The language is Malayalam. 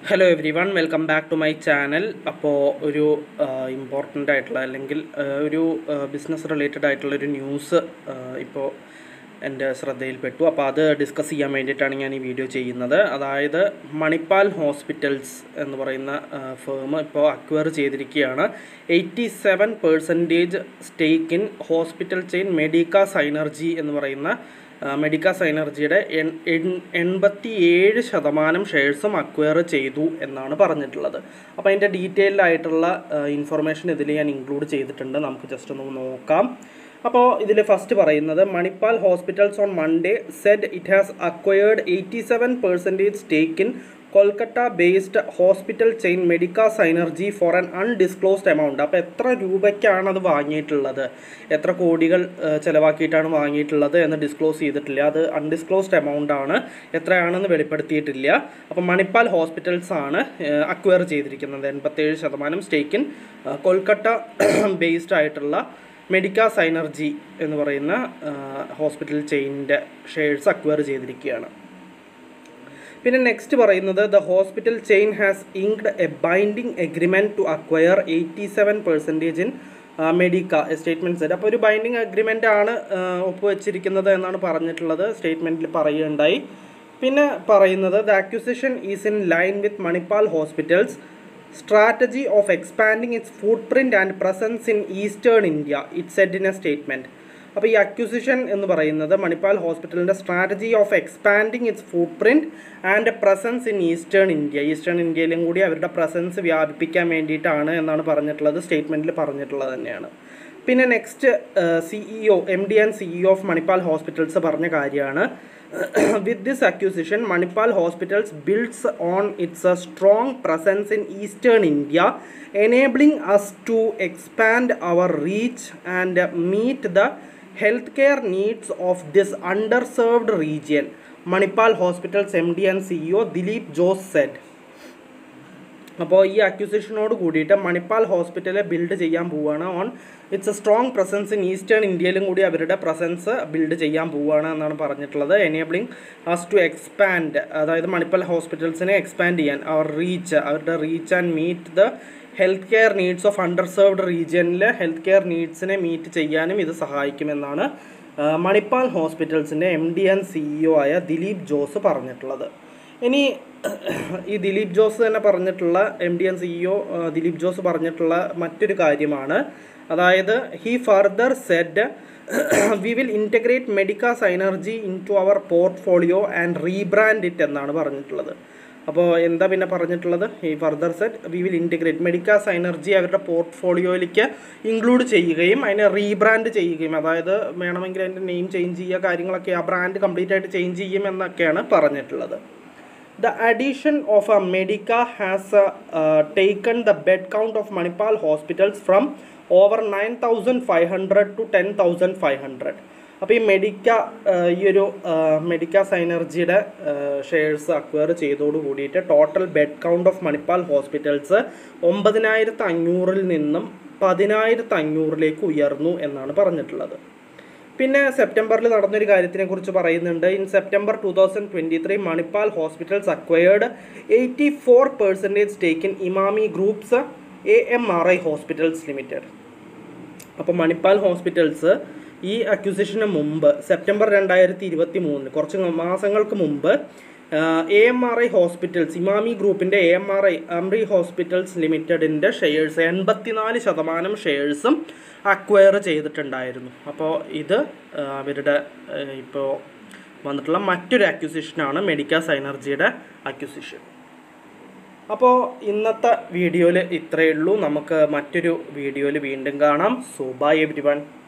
Hello everyone welcome back to my channel അപ്പോൾ ഒരു ഇമ്പോർട്ടൻ്റ് ആയിട്ടുള്ള അല്ലെങ്കിൽ ആ, ഒരു ബിസിനസ് റിലേറ്റഡ് ആയിട്ടുള്ള ഒരു ന്യൂസ് ഇപ്പോൾ എൻ്റെ ശ്രദ്ധയിൽപ്പെട്ടു അപ്പോൾ അത് ഡിസ്കസ് ചെയ്യാൻ വേണ്ടിയിട്ടാണ് ഞാൻ ഈ വീഡിയോ ചെയ്യുന്നത് അതായത് മണിപ്പാൽ ഹോസ്പിറ്റൽസ് എന്ന് പറയുന്ന ഫേം ഇപ്പോൾ അക്വയർ ചെയ്തിരിക്കുകയാണ് eighty seven percentage stake in hospital chain Medica Synergie എന്ന് പറയുന്ന മെഡിക്ക സൈനർജിയുടെ എൺ എൺ- എൺപത്തി ഏഴ് ശതമാനം ഷെയർസും അക്വയർ ചെയ്തു എന്നാണ് പറഞ്ഞിട്ടുള്ളത് അപ്പോൾ അതിൻ്റെ ഡീറ്റെയിൽഡ് ആയിട്ടുള്ള ഇൻഫർമേഷൻ ഇതിൽ ഞാൻ ഇൻക്ലൂഡ് ചെയ്തിട്ടുണ്ട് നമുക്ക് ജസ്റ്റ് ഒന്ന് നോക്കാം അപ്പോൾ ഇതിൽ ഫസ്റ്റ് പറയുന്നത് Manipal hospitals on Monday said it has acquired eighty seven percentage stake in Kolkata based hospital chain Medica Synergie for an undisclosed amount അപ്പോൾ എത്ര രൂപയ്ക്കാണ് അത് വാങ്ങിയിട്ടുള്ളത് എത്ര കോടികൾ ആ, ചെലവാക്കിയിട്ടാണ് വാങ്ങിയിട്ടുള്ളത് എന്ന് ഡിസ്ക്ലോസ് ചെയ്തിട്ടില്ല അത് അൺഡിസ്ക്ലോസ്ഡ് എമൗണ്ട് ആണ് എത്രയാണെന്ന് വെളിപ്പെടുത്തിയിട്ടില്ല അപ്പോൾ മണിപ്പാൽ ഹോസ്പിറ്റൽസ് ആണ് അക്വയർ ചെയ്തിരിക്കുന്നത് എൺപത്തേഴ് ശതമാനം സ്റ്റേക്കിൻ കൊൽക്കത്ത ബേസ്ഡ് ആയിട്ടുള്ള മെഡിക്ക സൈനർജി എന്ന് പറയുന്ന ഹോസ്പിറ്റൽ ചെയിനിൻ്റെ ഷെയർസ് അക്വയർ ചെയ്തിരിക്കുകയാണ് പിന്നെ നെക്സ്റ്റ് പറയുന്നത് the hospital chain has inked a binding agreement to acquire eighty seven percentage in Medica statement said അപ്പോൾ ഒരു ബൈൻഡിങ് അഗ്രിമെൻ്റ് ആണ് ആ, ഒപ്പുവെച്ചിരിക്കുന്നത് എന്നാണ് പറഞ്ഞിട്ടുള്ളത് സ്റ്റേറ്റ്മെൻറ്റിൽ പറയുകയുണ്ടായി പിന്നെ പറയുന്നത് the acquisition is in line with Manipal hospitals strategy of expanding its footprint and presence in eastern India it said in a statement അപ്പോൾ ഈ അക്യൂസിഷൻ എന്ന് പറയുന്നത് മണിപ്പാൽ ഹോസ്പിറ്റലിൻ്റെ strategy of expanding its footprint and presence in eastern India eastern ഇന്ത്യയിലും കൂടി അവരുടെ പ്രസൻസ് വ്യാപിപ്പിക്കാൻ വേണ്ടിയിട്ടാണ് എന്നാണ് പറഞ്ഞിട്ടുള്ളത് സ്റ്റേറ്റ്മെൻറ്റിൽ പറഞ്ഞിട്ടുള്ളത് തന്നെയാണ് പിന്നെ next CEO M D and CEO of Manipal hospitals പറഞ്ഞ കാര്യമാണ് with this acquisition Manipal hospitals builds on its a strong presence in eastern India enabling us to expand our reach and meet the healthcare needs of this underserved region. Manipal Hospital's MD and CEO Dilip Jose said. അപ്പോൾ ഈ അക്യൂസിഷനോട് കൂടിയിട്ട് മണിപ്പാൽ ഹോസ്പിറ്റലെ ബിൽഡ് ചെയ്യാൻ പോവുകയാണ് on its a strong presence in eastern ഇന്ത്യയിലും കൂടി അവരുടെ പ്രസൻസ് ബിൽഡ് ചെയ്യാൻ പോവുകയാണ് എന്നാണ് പറഞ്ഞിട്ടുള്ളത് എനേബിളിംഗ് അസ് ടു എക്സ്പാൻഡ് അതായത് മണിപ്പാൽ ഹോസ്പിറ്റൽസിനെ എക്സ്പാൻഡ് ചെയ്യാൻ അവർ റീച്ച് അവരുടെ reach and meet the health care needs of underserved റീജിയനിലെ ഹെൽത്ത് കെയർ നീഡ്സിനെ മീറ്റ് ചെയ്യാനും ഇത് സഹായിക്കുമെന്നാണ് ആ, മണിപ്പാൽ ഹോസ്പിറ്റൽസിൻ്റെ എം ഡി ആൻഡ് സിഇഒ ആയ ദിലീപ് ജോസ് പറഞ്ഞിട്ടുള്ളത് ഇനി ഈ ദിലീപ് ജോസ് തന്നെ പറഞ്ഞിട്ടുള്ള M D and CEO Dilip Jose പറഞ്ഞിട്ടുള്ള മറ്റൊരു കാര്യമാണ് അതായത് he further said we will integrate Medica Synergie into our portfolio and rebrand it എന്നാണ് പറഞ്ഞിട്ടുള്ളത് അപ്പോൾ എന്താ പിന്നെ പറഞ്ഞിട്ടുള്ളത് ഈ further said we will integrate Medica Synergie അവരുടെ പോർട്ട്ഫോളിയോയിലേക്ക് ഇൻക്ലൂഡ് ചെയ്യുകയും അതിനെ റീബ്രാൻഡ് ചെയ്യുകയും അതായത് വേണമെങ്കിൽ അതിൻ്റെ നെയിം ചേഞ്ച് ചെയ്യുക കാര്യങ്ങളൊക്കെ ആ ബ്രാൻഡ് കംപ്ലീറ്റ് ആയിട്ട് ചേഞ്ച് ചെയ്യും എന്നൊക്കെയാണ് പറഞ്ഞിട്ടുള്ളത് The addition of a Medica has uh, uh, taken the bed count of Manipal hospitals from over 9,500 to 10,500. അപ്പോൾ ഈ മെഡിക്ക ഈ ഒരു മെഡിക്ക സൈനർജിയുടെ ഷെയർസ് അക്വയർ ചെയ്തോട് കൂടിയിട്ട് total bed count of Manipal hospitals ഒമ്പതിനായിരത്തി അഞ്ഞൂറിൽ നിന്നും പതിനായിരത്തി അഞ്ഞൂറിലേക്ക് ഉയർന്നു എന്നാണ് പറഞ്ഞിട്ടുള്ളത് പിന്നെ സെപ്റ്റംബറിൽ നടന്നൊരു കാര്യത്തിനെ കുറിച്ച് പറയുന്നുണ്ട് in September two thousand twenty three Manipal hospitals acquired eighty four percentage stake in Emami groups A M R I hospitals limited അപ്പോൾ മണിപ്പാൽ ഹോസ്പിറ്റൽസ് ഈ അക്യൂസിഷന് മുമ്പ് സെപ്റ്റംബർ രണ്ടായിരത്തി ഇരുപത്തി മൂന്നിന് കുറച്ച് മാസങ്ങൾക്ക് മുമ്പ് A M R I hospitals Emami ഗ്രൂപ്പിൻ്റെ A M R I AMRI hospitals ലിമിറ്റഡിൻ്റെ ഷെയർസ് എൺപത്തിനാല് ശതമാനം ഷെയർസും അക്വയർ ചെയ്തിട്ടുണ്ടായിരുന്നു അപ്പോൾ ഇത് ആ, അവരുടെ ഇപ്പോൾ വന്നിട്ടുള്ള മറ്റൊരു അക്യൂസിഷനാണ് മെഡിക്ക സൈനർജിയുടെ അക്യൂസിഷൻ അപ്പോൾ ഇന്നത്തെ വീഡിയോയിൽ ഇത്രയേ ഉള്ളൂ നമുക്ക് മറ്റൊരു വീഡിയോയിൽ വീണ്ടും കാണാം സോ ബൈ എവരി വൺ